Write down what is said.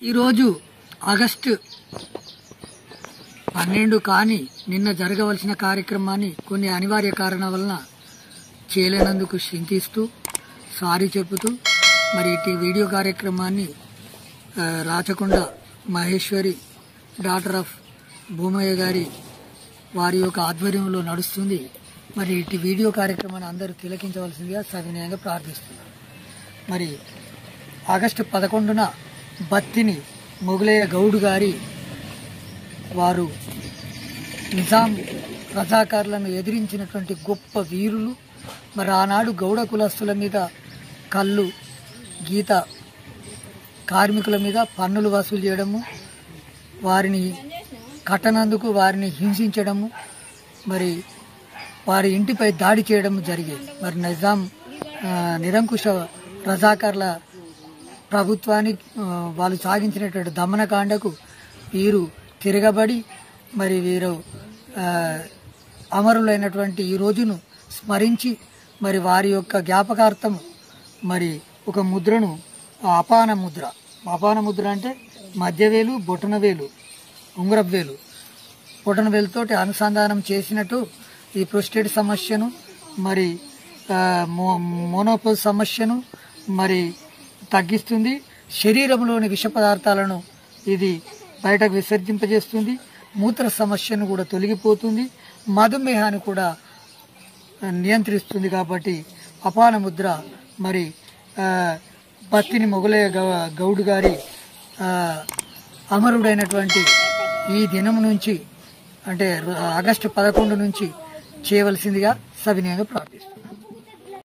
ఈరోజు ఆగస్టు పన్నెండు కాని నిన్న జరగవలసిన కార్యక్రమాన్ని కొన్ని అనివార్య కారణాల వలన చేయలేనందుకు చింతిస్తూ సారీ చెబుతూ మరి ఇటు వీడియో కార్యక్రమాన్ని ఆ, రాచకొండ మహేశ్వరి డాటర్ ఆఫ్ భూమయ్య గారి వారి యొక్క ఆధ్వర్యంలో నడుస్తుంది మరి ఇటు వీడియో కార్యక్రమాన్ని అందరూ తిలకించవలసిందిగా సవినయంగా ప్రార్థిస్తున్నాను మరి ఆగస్టు పదకొండున బత్తిని మొగులయ్య గౌడ్ గారి వారు నిజాం రజాకారులను ఎదిరించినటువంటి గొప్ప వీరులు మరి ఆనాడు గౌడ కులస్తుల మీద కళ్ళు గీత కార్మికుల మీద పన్నులు వసూలు చేయడము వారిని కట్టనందుకు వారిని హింసించడము మరి వారి ఇంటిపై దాడి చేయడం జరిగేది మరి నిజాం ఆ, నిరంకుశ రజాకార్ల ప్రభుత్వాన్ని ఆ, వాళ్ళు సాగించినటువంటి దమనకాండకు వీరు తిరగబడి మరి వీరు ఆ, అమరులైనటువంటి ఈ రోజును స్మరించి మరి వారి యొక్క జ్ఞాపకార్థం మరి ఒక ముద్రను ఆ అపాన ముద్ర అపాన ముద్ర అంటే మధ్యవేలు బొటనవేలు ఉంగరపు బొటన వేలుతోటి అనుసంధానం చేసినట్టు ఈ ప్రొస్టేట్ సమస్యను మరి ఆ, మో- మోనోపోజ్ సమస్యను మరి తగ్గిస్తుంది శరీరంలోని విష పదార్థాలను ఇది బయటకు విసర్జింపజేస్తుంది మూత్ర సమస్యను కూడా తొలగిపోతుంది మధుమేహాన్ని కూడా నియంత్రిస్తుంది కాబట్టి అపాన ముద్ర మరి ఆ, బత్తిని మొగలయ్య గౌ- గౌడ్ గారి ఆ, అమరుడైనటువంటి ఈ దినం నుంచి అంటే రు- ఆగస్టు పదకొండు నుంచి చేయవలసిందిగా సవినయంగా ప్రార్థిస్తున్నాను